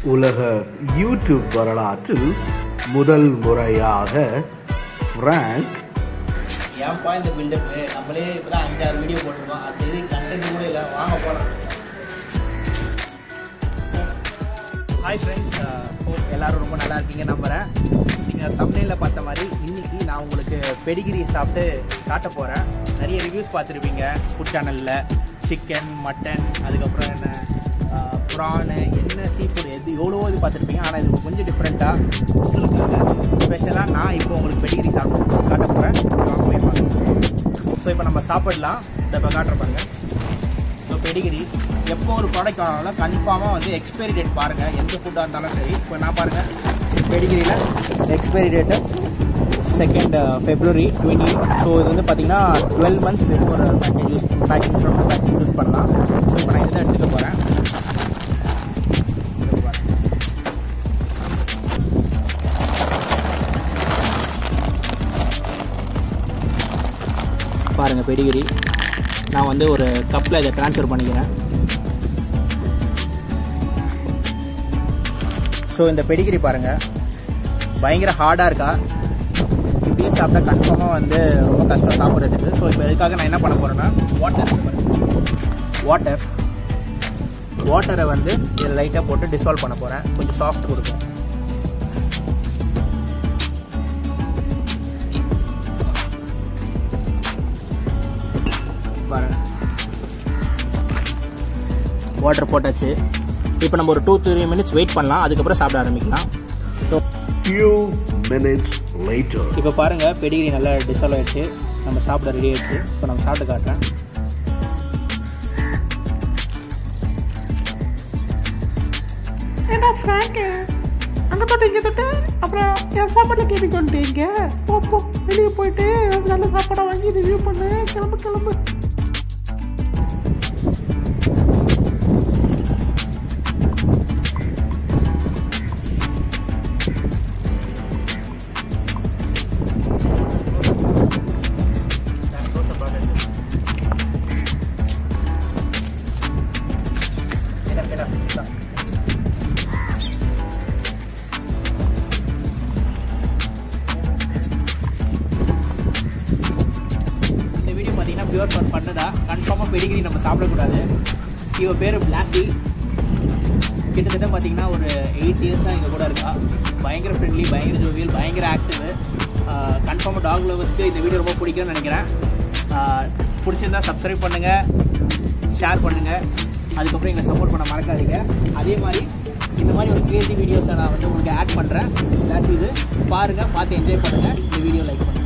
உலக யூடியூப் வரலாற்றில் முதல் முறையாக ஃப்ராங்க் ஏன்ப்பா இந்த பில்டப்பு நம்மளே இப்போ தான் அஞ்சாறு வீடியோ போட்டிருக்கோம் அது இது கண்டென்ட் கூட இல்லை வாங்க போகலாம் ஹாய் ஃப்ரெண்ட்ஸ் ஹோப் எல்லாரும் ரொம்ப நல்லா இருக்கீங்க நம்புகிறேன் நீங்கள் தமிழில் பார்த்த மாதிரி இன்னைக்கு நான் உங்களுக்கு பெடிகிரி சாப்பிட்டு காட்ட போகிறேன் நிறைய ரிவ்யூஸ் பார்த்துருப்பீங்க ஃபுட் சேனலில் சிக்கன் மட்டன் அதுக்கப்புறம் என்ன ப்ரானு என்ன சீ ஃபுட் எது எவ்வளவோ இது பார்த்துருப்பீங்க ஆனால் இது கொஞ்சம் டிஃப்ரெண்ட்டாக உங்களுக்கு ஸ்பெஷலாக நான் இப்போ உங்களுக்கு பெடிகிரி சாப்பிட்டு காட்ட போகிறேன் வாங்க போய் பார்க்கலாம் ஸோ இப்போ நம்ம சாப்பிடலாம் இந்த இப்போ காட்டுற பாருங்க ஸோ பெடிகிரி எப்போ ஒரு ப்ராடக்ட் வாங்கினாலும் கன்ஃபார்மாக வந்து எக்ஸ்பைரி டேட் பாருங்கள் எந்த ஃபுட்டாக இருந்தாலும் சரி இப்போ நான் பாருங்கள் பெடிகிரியில் expiry date second February twenty so இது வந்து பார்த்தீங்கன்னா twelve months before package use packing from packing use பண்ணலாம் ஸோ இப்போ நான் இதை எடுத்துக்க போகிறேன் பாருங்கள் பெடிகிரி நான் வந்து ஒரு கப்பில் இதை ட்ரான்ஸ்ஃபர் பண்ணிக்கிறேன் ஸோ இந்த பெடிகிரி பாருங்கள் பயங்கர ஹார்டாக இருக்கா இப்படியே சாப்பிட்டா கன்ஃபார்மாக வந்து ரொம்ப கஷ்டம் சாப்பிட்றதுக்கு ஸோ இப்போ இதுக்காக நான் என்ன பண்ண போகிறேன்னா வாட்டர் வாட்டர் வாட்டரை வந்து இதில் லைட்டாக போட்டு டிசால்வ் பண்ண போகிறேன் கொஞ்சம் சாஃப்ட் கொடுக்கும் பாருங்க வாட்டர் போட்டாச்சு இப்போ நம்ம ஒரு டூ த்ரீ மினிட்ஸ் வெயிட் பண்ணலாம் அதுக்கப்புறம் சாப்பிட ஆரம்பிக்கலாம் ஸோ few minutes later. இப்போ பாருங்கள் பெடிகிரி நல்லா டிசால்வ் ஆயிடுச்சு நம்ம சாப்பிட ரெடி ஆயிடுச்சு இப்போ நம்ம சாப்பிட்டு காட்டுறேன் ஏன்னா ஃப்ராங்கு அங்கே தொட்டு இங்கே தொட்டு அப்புறம் என் சாப்பாட்டில் கேள்வி வந்துட்டீங்க போ போ வெளியே போயிட்டு நல்ல சாப்பாடை வாங்கி ரிவ்யூ பண்ணு கிளம்பு கிளம்பு இந்த வீடியோ பார்த்தீங்கன்னா பியூர் ஃபன் பண்ணதா கன்ஃபார்மாக பெடிகிரி நம்ம சாப்பிடக்கூடாது இவ பேர் பிளாக்கி கிட்டத்தட்ட பார்த்தீங்கன்னா ஒரு எயிட் இயர்ஸ் தான் எங்கள் கூட இருக்கா பயங்கர ஃப்ரெண்ட்லி பயங்கர ஜோவியல் பயங்கர ஆக்டிவ் கன்ஃபார்மாக டாக் லவர்ஸ்க்கு இந்த வீடியோ ரொம்ப பிடிக்கும்னு நினைக்கிறேன் ஆஹ் பிடிச்சிருந்தா சப்ஸ்கிரைப் பண்ணுங்கள் ஷேர் பண்ணுங்கள் அதுக்கப்புறம் எங்களை சப்போர்ட் பண்ண மறக்காதீங்க அதே மாதிரி இந்த மாதிரி ஒரு கிரியேட்டிவ் வீடியோஸை நான் வந்து உங்களுக்கு ஆட் பண்ணுறேன் இது பாருங்கள் பார்த்து என்ஜாய் பண்ணுங்கள் இந்த வீடியோ லைக் பண்ணுங்கள்